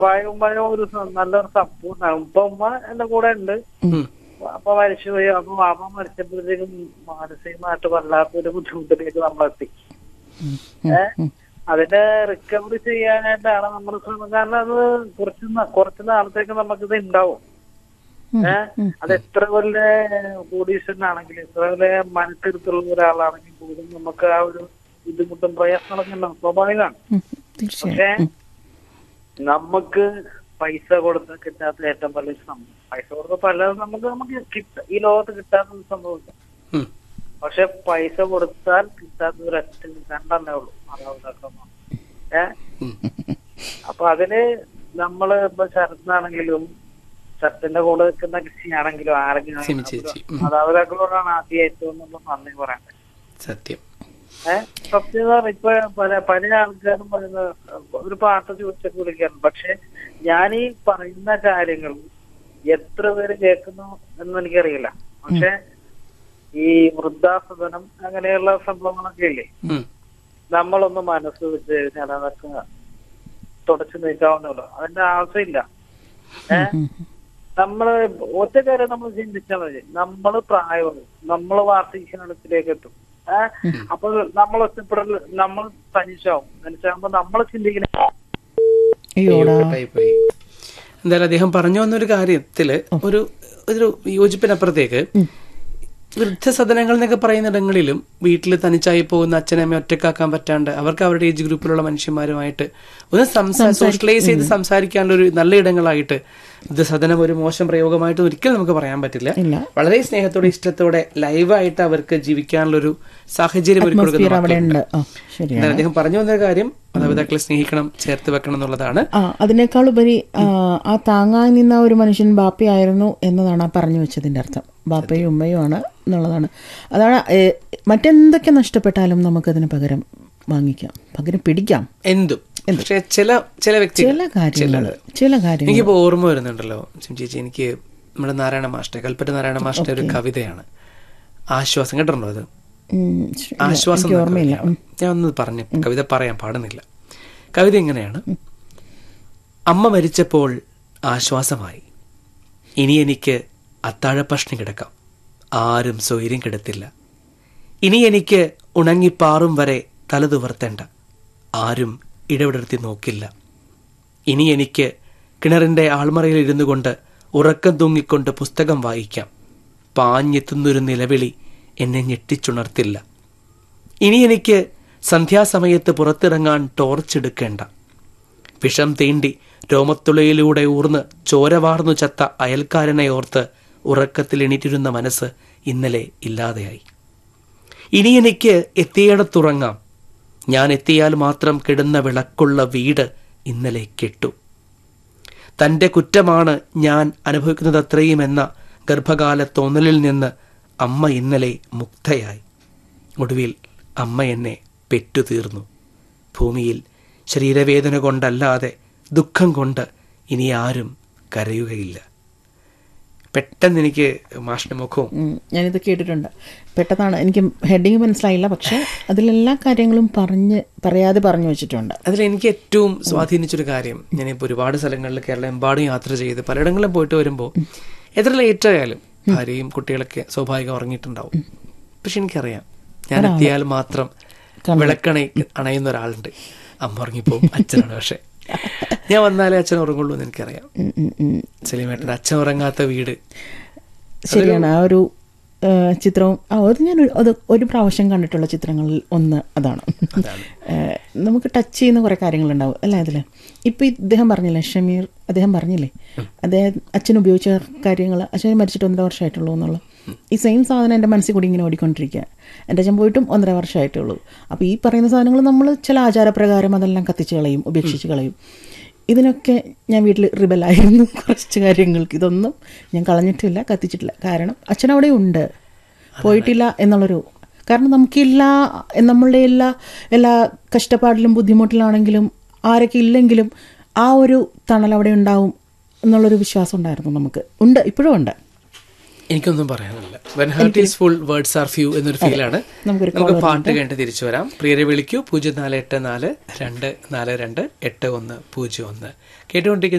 പ്രായവും ഭയം ഒരു സ- നല്ലൊരു സപ്പോർട്ടാണ് ഇപ്പൊ ഉമ്മ എന്റെ കൂടെ ഉണ്ട് ഉം. അപ്പൊ മരിച്ചുപോയി അപ്പൊ വാപ്പ മരിച്ചപ്പോഴത്തേക്കും മാനസികമായിട്ട് വല്ലാത്തൊരു ബുദ്ധിമുട്ടിലേക്ക് നമ്മളെത്തി ഏഹ് അതിന്റെ റിക്കവറി ചെയ്യാനായിട്ടാണ് നമ്മൾ ശ്രമം കാരണം അത് കുറച്ച് ന- കുറച്ച് നാളത്തേക്ക് നമുക്കിത് ഉണ്ടാവും ഏഹ് അത് എത്ര വലിയ കോടീശ്വരനാണെങ്കിലും എത്ര വലിയ മനക്കരുത്തുള്ള ഒരാളാണെങ്കിൽ പോലും നമുക്ക് ആ ഒരു ബുദ്ധിമുട്ടും പ്രയാസങ്ങളൊക്കെ ഉണ്ടാവും സ്വാഭാവികമാണ് ഉം, തീർച്ചയായും പക്ഷേ നമുക്ക് പൈസ കൊടുത്ത് കിട്ടാത്ത ഏറ്റവും വലിയ സംഭവം പൈസ കൊടുത്ത് പലതും നമുക്ക് നമുക്ക് കിട്ട ഈ ലോകത്ത് കിട്ടാത്ത സംഭവം ഉം. പക്ഷെ പൈസ കൊടുത്താൽ കിട്ടാത്ത ഒരു ഒറ്റ രണ്ടെണ്ണേ ഉള്ളൂ മാതാപിതാക്കളൊന്നും ഏ ഉം. അപ്പൊ അതിന് നമ്മള് ഇപ്പൊ ശരത്താണെങ്കിലും ശരത്തിന്റെ കൂടെ നിൽക്കുന്ന കൃഷിയാണെങ്കിലും ആരെങ്കിലും സിമി ചേച്ചി ഉം. മാതാപിതാക്കളോടാണ് ആദ്യം ഏറ്റവും നമ്മൾ നന്ദി പറയേണ്ടത് സത്യം ഏഹ് സത്യം പറഞ്ഞാ ഇപ്പൊ പല പല ആൾക്കാരും പറയുന്ന ഒരു പാട്ട് ചോദിച്ചൊക്കെ വിളിക്കാറുണ്ട് പക്ഷെ ഞാൻ ഈ പറയുന്ന കാര്യങ്ങൾ എത്ര പേര് കേൾക്കുന്നു എന്ന് എനിക്കറിയില്ല പക്ഷെ ഈ വൃദ്ധാസദനം അങ്ങനെയുള്ള സംഭവങ്ങളൊക്കെ ഇല്ലേ ഉം. നമ്മളൊന്ന് മനസ്സ് വെച്ച് കഴിഞ്ഞാൽ അതൊക്കെ തുടച്ചു നീക്കാവുന്നുള്ളൂ അതിന്റെ ആവശ്യമില്ല ഏഹ് നമ്മള് ഒറ്റ കാര്യം നമ്മൾ ചിന്തിച്ചാൽ മതി നമ്മള് പ്രായമായി നമ്മള് വാർദ്ധക്യത്തിലേക്ക് എത്തും ഏഹ് അപ്പൊ നമ്മൾ ഒറ്റപ്പെടൽ നമ്മൾ തനിച്ചാവും തനിച്ചാകുമ്പോ നമ്മൾ ചിന്തിക്കുന്ന അയ്യോടാ കട്ടായിപ്പോയി. എന്തായാലും അദ്ദേഹം പറഞ്ഞു വന്നൊരു കാര്യത്തില് ഒരു ഒരു യോജിപ്പിനപ്പുറത്തേക്ക് വൃദ്ധസദനങ്ങൾ എന്നൊക്കെ പറയുന്നിടങ്ങളിലും വീട്ടിൽ തനിച്ചായി പോകുന്ന അച്ഛനമ്മ ഒറ്റക്കാക്കാൻ പറ്റാണ്ട് അവർക്ക് അവരുടെ ഏജ് ഗ്രൂപ്പിലുള്ള മനുഷ്യന്മാരുമായിട്ട് ഒന്ന് സംസാ സോഷ്യലൈസ് ചെയ്ത് സംസാരിക്കാനുള്ള ഒരു നല്ല ഇടങ്ങളായിട്ട് വൃദ്ധസദനം ഒരു മോശം പ്രയോഗമായിട്ട് ഒരിക്കലും നമുക്ക് പറയാൻ പറ്റില്ല ഇല്ല വളരെ സ്നേഹത്തോടെ ഇഷ്ടത്തോടെ ലൈവായിട്ട് അവർക്ക് ജീവിക്കാനുള്ള ഒരു സാഹചര്യം ഒരുക്കി കൊടുക്കുന്ന atmosphere അവിടെ മക്കളുണ്ട്. ഉണ്ട് ആ ശരിയാണ് എന്നാൽ അദ്ദേഹം പറഞ്ഞു വന്ന കാര്യം മാതാപിതാക്കളെ സ്നേഹിക്കണം ചേർത്ത് വെക്കണം എന്നുള്ളതാണ് ആ അതിനേക്കാൾ ഉപരി ആ, ആ താങ്ങായി നിന്ന ഒരു മനുഷ്യൻ ബാപ്പയായിരുന്നു എന്നതാണ് ആ പറഞ്ഞു വെച്ചതിന്റെ അർത്ഥം ബാപ്പയും ഉമ്മയുമാണ് എന്നുള്ളതാണ് അതാണ് ഏ, മറ്റെന്തൊക്കെ നഷ്ടപ്പെട്ടാലും നമുക്കതിന് പകരം വാങ്ങിക്കാം പകരം പിടിക്കാം എന്തും പക്ഷെ ചില ചില വ്യക്തികൾ ചില കാര്യങ്ങൾ ചില കാര്യങ്ങൾ എനിക്കിപ്പോ ഓർമ്മ വരുന്നുണ്ടല്ലോ സിം ചേച്ചി എനിക്ക് നമ്മുടെ നാരായണ മാഷ്ട കൽപ്പറ്റ നാരായണ മാഷ്ട ഒരു കവിതയാണ് ആശ്വാസം കേട്ടിട്ടുണ്ടോ അത് ഉം, ശ- ആശ്വാസം എനിക്ക് എന്ന ഓർമ്മയില്ല കവിതയാണ്. ഞാൻ ഒന്ന് പറഞ്ഞു കവിത പറയാൻ പാടുന്നില്ല കവിത എങ്ങനെയാണ് അമ്മ മരിച്ചപ്പോൾ ആശ്വാസമായി ഇനി എനിക്ക് അത്താഴപ്പഷ്ണി കിടക്കാം ആരും സ്വൈര്യം കിടത്തില്ല ഇനി എനിക്ക് ഉണങ്ങിപ്പാറും വരെ തല തുവർത്തേണ്ട ആരും ഇടവിടർത്തി നോക്കില്ല ഇനി എനിക്ക് കിണറിന്റെ ആൾമറയിൽ ഇരുന്നു കൊണ്ട് ഉറക്കം തൂങ്ങിക്കൊണ്ട് പുസ്തകം വായിക്കാം പാഞ്ഞെത്തുന്നൊരു നിലവിളി എന്നെ ഞെട്ടിച്ചുണർത്തില്ല ഇനി എനിക്ക് സന്ധ്യാസമയത്ത് പുറത്തിറങ്ങാൻ ടോർച്ചെടുക്കേണ്ട വിഷം തീണ്ടി രോമത്തുളയിലൂടെ ഊർന്ന് ചോര വാർന്നു ചത്ത അയൽക്കാരനെ ഓർത്ത് ഉറക്കത്തിൽ എണീറ്റിരുന്ന മനസ്സ് ഇന്നലെ ഇല്ലാതെയായി ഇനി എനിക്ക് എത്തിയിടത്തുറങ്ങാം ഞാൻ എത്തിയാൽ മാത്രം കിടുന്ന വിളക്കുള്ള വീട് ഇന്നലെ കെട്ടു തന്റെ കുറ്റമാണ് ഞാൻ അനുഭവിക്കുന്നത് അത്രയും എന്ന ഗർഭകാല തോന്നലിൽ നിന്ന് അമ്മ ഇന്നലെ മുക്തയായി ഒടുവിൽ അമ്മ എന്നെ പെറ്റുതീർന്നു ഭൂമിയിൽ ശരീരവേദന കൊണ്ടല്ലാതെ ദുഃഖം കൊണ്ട് ഇനി ആരും കരയുകയില്ല പെട്ടെന്ന് എനിക്ക് മാഷിന്റെ മുഖവും ഉം, ഞാനിത് കേട്ടിട്ടുണ്ട് പെട്ടെന്നാണ് എനിക്ക് ഹെഡിങ് മനസ്സിലായില്ല പക്ഷെ അതിലെല്ലാ കാര്യങ്ങളും പറഞ്ഞ് പറയാതെ പറഞ്ഞു വെച്ചിട്ടുണ്ട് അതിൽ എനിക്ക് ഏറ്റവും സ്വാധീനിച്ചൊരു കാര്യം ഞാനിപ്പോൾ ഒരുപാട് സ്ഥലങ്ങളിൽ കേരളം എമ്പാടും യാത്ര ചെയ്ത് പലയിടങ്ങളിലും പോയിട്ട് വരുമ്പോൾ എത്ര ലേറ്റ് ആയാലും ഭാര്യയും കുട്ടികളൊക്കെ സ്വാഭാവികം ഉറങ്ങിയിട്ടുണ്ടാവും പക്ഷെ എനിക്കറിയാം ഞാൻ എത്തിയാൽ മാത്രം വിളക്കണ അണയുന്ന ഒരാളുണ്ട് അമ്മ ഉറങ്ങിപ്പോവും അച്ഛനാണ് പക്ഷെ ഞാൻ വന്നാലേ അച്ഛൻ ഉറങ്ങുള്ളൂ എന്ന് എനിക്കറിയാം ഉം, ഉം, ഉം. സലീമേട്ടൻ്റെ അച്ഛൻ ഉറങ്ങാത്ത വീട് ശരിയാണ് ആ ഒരു ആ, ചിത്രവും ആ അത് ഞാൻ ഒരു- അത് ഒരു പ്രാവശ്യം കണ്ടിട്ടുള്ള ചിത്രങ്ങളിൽ ഒന്ന് അതാണ് ആ, നമുക്ക് ടച്ച് ചെയ്യുന്ന കുറേ കാര്യങ്ങളുണ്ടാവും അല്ലേ അതിൽ ഇപ്പം ഇദ്ദേഹം പറഞ്ഞില്ലേ ഷമീർ അദ്ദേഹം പറഞ്ഞില്ലേ അദ്ദേഹം അച്ഛൻ ഉപയോഗിച്ച കാര്യങ്ങൾ അച്ഛൻ മരിച്ചിട്ട് ഒന്നര വർഷമായിട്ടുള്ളൂ എന്നുള്ള ഈ സെയിം സാധനം എൻ്റെ മനസ്സിൽ കൂടി ഇങ്ങനെ ഓടിക്കൊണ്ടിരിക്കുക എൻ്റെ അച്ഛൻ പോയിട്ടും ഒന്നര വർഷമായിട്ടുള്ളൂ അപ്പോൾ ഈ പറയുന്ന സാധനങ്ങൾ നമ്മൾ ചില ആചാരപ്രകാരം അതെല്ലാം കത്തിച്ച് കളയും ഉപേക്ഷിച്ച് കളയും ഇതിനൊക്കെ ഞാൻ വീട്ടിൽ റിബലായിരുന്നു കുറച്ച് കാര്യങ്ങൾക്ക് ഇതൊന്നും ഞാൻ കളഞ്ഞിട്ടില്ല കത്തിച്ചിട്ടില്ല കാരണം അച്ഛൻ അവിടെ ഉണ്ട് പോയിട്ടില്ല എന്നുള്ളൊരു കാരണം നമുക്കെല്ലാ നമ്മളുടെ എല്ലാ എല്ലാ കഷ്ടപ്പാടിലും ബുദ്ധിമുട്ടിലാണെങ്കിലും ആരൊക്കെ ഇല്ലെങ്കിലും ആ ഒരു തണൽ അവിടെ ഉണ്ടാവും എന്നുള്ളൊരു വിശ്വാസം ഉണ്ടായിരുന്നു നമുക്ക് ഉണ്ട് ഇപ്പോഴും ഉണ്ട് എനിക്കൊന്നും പറയാനില്ല when heart is full words are few എന്നൊരു ഫീലാണ് നമുക്കൊരു നമുക്ക് പാട്ട് കഴിഞ്ഞിട്ട് തിരിച്ചു വരാം പ്രിയരെ വിളിക്കൂ പൂജ്യം നാല് എട്ട് നാല് രണ്ട് നാല് രണ്ട് എട്ട് ഒന്ന് പൂജ്യം ഒന്ന് കേട്ടുകൊണ്ടിരിക്കുന്ന